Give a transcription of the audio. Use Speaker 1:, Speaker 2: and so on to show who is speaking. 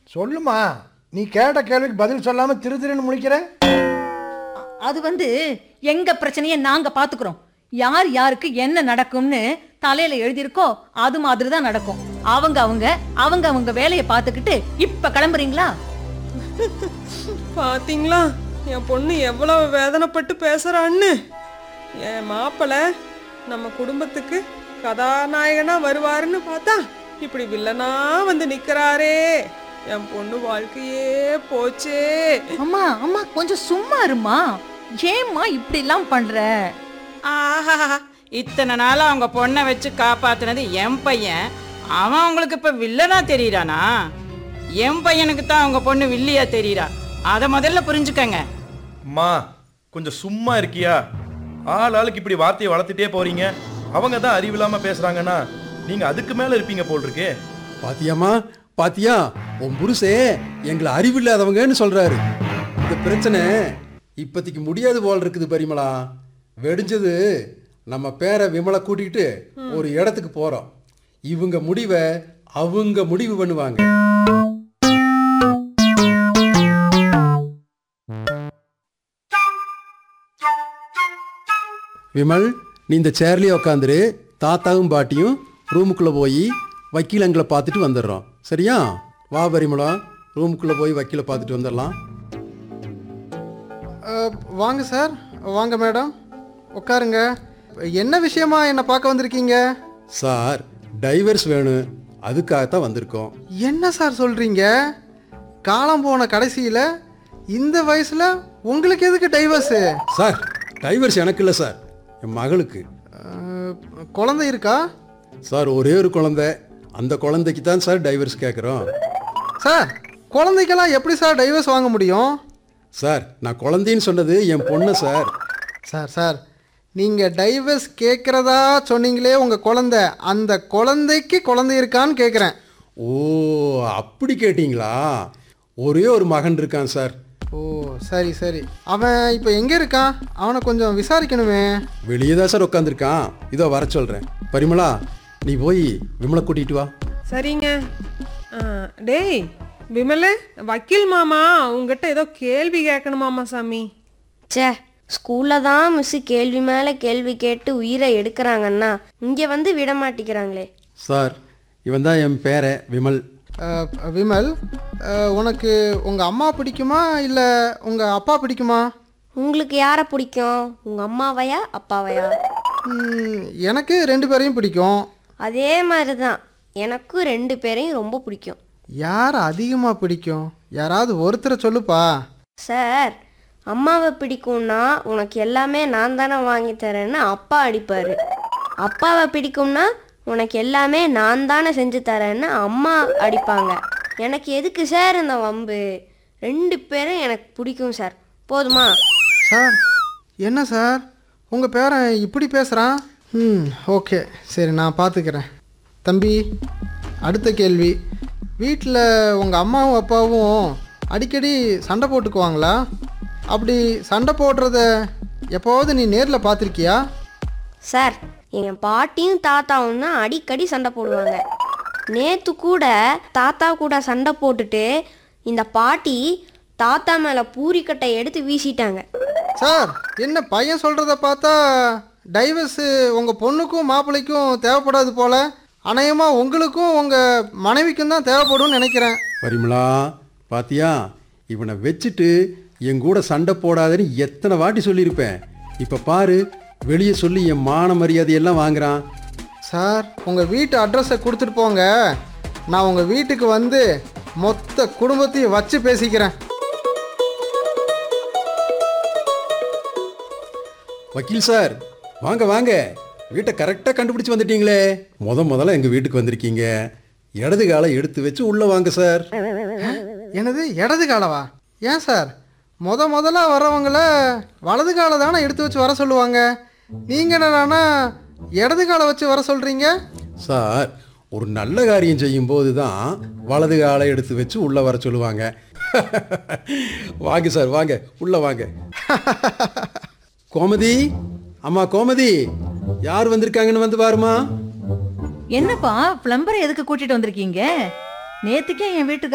Speaker 1: சொல்லுமா நீ கேட்ட கேள்விக்கு பதில் சொல்லாம திரு திருன்னு முழிக்கிற
Speaker 2: அது வந்து எங்க பிரச்சனையை நாங்க பாத்துக்கிறோம் யார் யாருக்கு என்ன நடக்கும்னு தலையில எழுதியிருக்கோ அது மாதிரி தான் நடக்கும் அவங்க அவங்க அவங்க அவங்க வேலையை பார்த்துக்கிட்டு இப்ப கிளம்புறீங்களா
Speaker 3: பாத்தீங்களா என் பொண்ணு எவ்வளவு வேதனைப்பட்டு பேசுறான்னு என் மாப்பிள்ளை நம்ம குடும்பத்துக்கு கதாநாயகனா வருவாருன்னு பார்த்தா இப்படி வில்லனா வந்து நிக்கிறாரே என் பொண்ணு வாழ்க்கையே போச்சே
Speaker 2: அம்மா அம்மா கொஞ்சம் சும்மா இருமா ஏம்மா இப்படி எல்லாம் பண்ற
Speaker 4: ஆஹா இத்தனை நாளா அவங்க பொண்ணை வச்சு காப்பாத்துனது என் பையன் அவன் உங்களுக்கு இப்ப வில்லனா தெரியறானா என் பையனுக்கு தான் அவங்க பொண்ணு வில்லியா தெரியறா அதை முதல்ல புரிஞ்சுக்கங்க
Speaker 5: அம்மா கொஞ்சம் சும்மா இருக்கியா ஆள் ஆளுக்கு இப்படி வார்த்தையை வளர்த்துட்டே போறீங்க அவங்க தான் அறிவில்லாம பேசுறாங்கன்னா நீங்க அதுக்கு மேல இருப்பீங்க போல் இருக்கே
Speaker 6: பாத்தியாமா பாத்தியா உன் புருஷே எங்களை அறிவில்லாதவங்கன்னு சொல்றாரு இந்த பிரச்சனை இப்போதைக்கு முடியாது போல் இருக்குது பரிமளா வெடிஞ்சது நம்ம பேரை விமலை கூட்டிகிட்டு ஒரு இடத்துக்கு போறோம் இவங்க முடிவை அவங்க முடிவு பண்ணுவாங்க விமல் நீ இந்த சேர்லயே உக்காந்துரு தாத்தாவும் பாட்டியும் ரூமுக்குள்ளே போய் வக்கீலங்களை பார்த்துட்டு வந்துடுறோம் சரியா வா பரிமளம் ரூமுக்குள்ளே போய் வக்கீலை பார்த்துட்டு வந்துடலாம்
Speaker 7: அஹ், வாங்க சார் வாங்க மேடம் உட்காருங்க என்ன விஷயமா என்னை பார்க்க வந்திருக்கீங்க
Speaker 6: சார் டைவர்ஸ் வேணும் அதுக்காகத்தான் வந்திருக்கோம்
Speaker 7: என்ன சார் சொல்கிறீங்க காலம் போன கடைசியில் இந்த வயசில் உங்களுக்கு எதுக்கு டைவர்ஸு
Speaker 6: சார் டைவர்ஸ் எனக்கு இல்லை சார் என் மகளுக்கு
Speaker 7: குழந்தை இருக்கா
Speaker 6: சார் ஒரே ஒரு குழந்தை அந்த குழந்தைக்கு தான் சார் டைவர்ஸ் கேட்குறோம்
Speaker 7: சார் குழந்தைக்கெல்லாம் எப்படி சார் டைவர்ஸ் வாங்க முடியும்
Speaker 6: சார் நான் குழந்தைன்னு சொன்னது என் பொண்ணு சார்
Speaker 7: சார் சார் நீங்கள் டைவர்ஸ் கேட்குறதா சொன்னீங்களே உங்கள் குழந்தை அந்த குழந்தைக்கு குழந்தை இருக்கான்னு கேட்குறேன்
Speaker 6: ஓ அப்படி கேட்டிங்களா ஒரே ஒரு மகன் இருக்கான் சார்
Speaker 7: ஓ சரி சரி அவன் இப்போ எங்கே இருக்கான் அவனை கொஞ்சம் விசாரிக்கணுமே
Speaker 6: வெளியே தான் சார் உட்காந்துருக்கான் இதோ வர சொல்கிறேன் பரிமளா நீ போய் விமலை கூட்டிகிட்டு வா
Speaker 3: சரிங்க ஆ, டேய் விமலு வக்கீல் மாமா உங்ககிட்ட ஏதோ கேள்வி கேட்கணுமாமா சாமி
Speaker 8: ச்சே ஸ்கூல்ல தான் மிஸ் கேள்வி மேல கேள்வி கேட்டு உயிரை எடுக்கிறாங்கன்னா இங்க வந்து விட மாட்டேங்கிறாங்களே
Speaker 6: சார் இவன் தான் என் பேரை விமல்
Speaker 7: அஹ், விமல் அஹ், உனக்கு உங்கள் அம்மா பிடிக்குமா இல்லை உங்கள் அப்பா பிடிக்குமா
Speaker 8: உங்களுக்கு யாரை பிடிக்கும் உங்க அம்மாவையா அப்பாவையா
Speaker 7: ம், எனக்கு ரெண்டு பேரையும் பிடிக்கும்
Speaker 8: அதே மாதிரி தான் எனக்கும் ரெண்டு பேரையும் ரொம்ப பிடிக்கும்
Speaker 7: யார் அதிகமாக பிடிக்கும் யாராவது ஒருத்தரை சொல்லுப்பா
Speaker 8: சார் அம்மாவை பிடிக்கும்னா உனக்கு எல்லாமே நான் தானே வாங்கி தரேன்னு அப்பா அடிப்பார் அப்பாவை பிடிக்கும்னா உனக்கு எல்லாமே நான் தானே செஞ்சு தரேன்னு அம்மா அடிப்பாங்க எனக்கு எதுக்கு சார் இந்த வம்பு ரெண்டு பேரும் எனக்கு பிடிக்கும் சார் போதுமா
Speaker 7: சார் என்ன சார் உங்கள் பேரன் இப்படி பேசுகிறான் ம் ஓகே சரி நான் பார்த்துக்கிறேன் தம்பி அடுத்த கேள்வி வீட்டில் உங்கள் அம்மாவும் அப்பாவும் அடிக்கடி சண்டை போட்டுக்குவாங்களா அப்படி சண்டை போடுறத எப்போவாவது நீ நேரில் பார்த்துருக்கியா
Speaker 8: சார் என் பாட்டியும் தாத்தாவும் தான் அடிக்கடி சண்டை போடுவாங்க நேத்து கூட தாத்தா கூட சண்டை போட்டுட்டு இந்த பாட்டி தாத்தா மேலே பூரிக்கட்டை எடுத்து வீசிட்டாங்க
Speaker 7: சார் என்ன பையன் சொல்கிறத பார்த்தா டைவர்ஸு உங்கள் பொண்ணுக்கும் மாப்பிள்ளைக்கும் தேவைப்படாது போல் அநேகமாக உங்களுக்கும் உங்கள் மனைவிக்கும் தான் தேவைப்படும்னு நினைக்கிறேன்
Speaker 6: பரிமளா பாத்தியா இவனை வச்சுட்டு என் கூட சண்டை போடாதேன்னு எத்தனை வாட்டி சொல்லியிருப்பேன் இப்போ பாரு வெளியே சொல்லி என் மான மரியாதையெல்லாம் வாங்குறான்
Speaker 7: சார் உங்கள் வீட்டு அட்ரஸை கொடுத்துட்டு போங்க நான் உங்கள் வீட்டுக்கு வந்து மொத்த குடும்பத்தையும் வச்சு பேசிக்கிறேன்
Speaker 6: வக்கீல் சார் வாங்க வாங்க வீட்டை கரெக்டாக கண்டுபிடிச்சு வந்துட்டீங்களே முத முதல்ல எங்கள் வீட்டுக்கு வந்திருக்கீங்க இடது காலை எடுத்து வச்சு உள்ளே வாங்க சார்
Speaker 7: எனது இடது காலவா ஏன் சார் முத முதல்ல வரவங்கள வலது காலை தானே எடுத்து வச்சு வர சொல்லுவாங்க நீங்கள் என்னடானா இடது காலை வச்சு வர சொல்கிறீங்க
Speaker 6: சார் ஒரு நல்ல காரியம் செய்யும்போது தான் வலது காலை எடுத்து வச்சு உள்ளே வர சொல்லுவாங்க வாங்க சார் வாங்க உள்ளே வாங்க கோமதி அம்மா கோமதி யார் வந்திருக்காங்கன்னு வந்து பாருமா
Speaker 2: என்னப்பா பிளம்பரை எதுக்கு கூட்டிட்டு வந்திருக்கீங்க நேத்துக்கே என் வீட்டுக்கு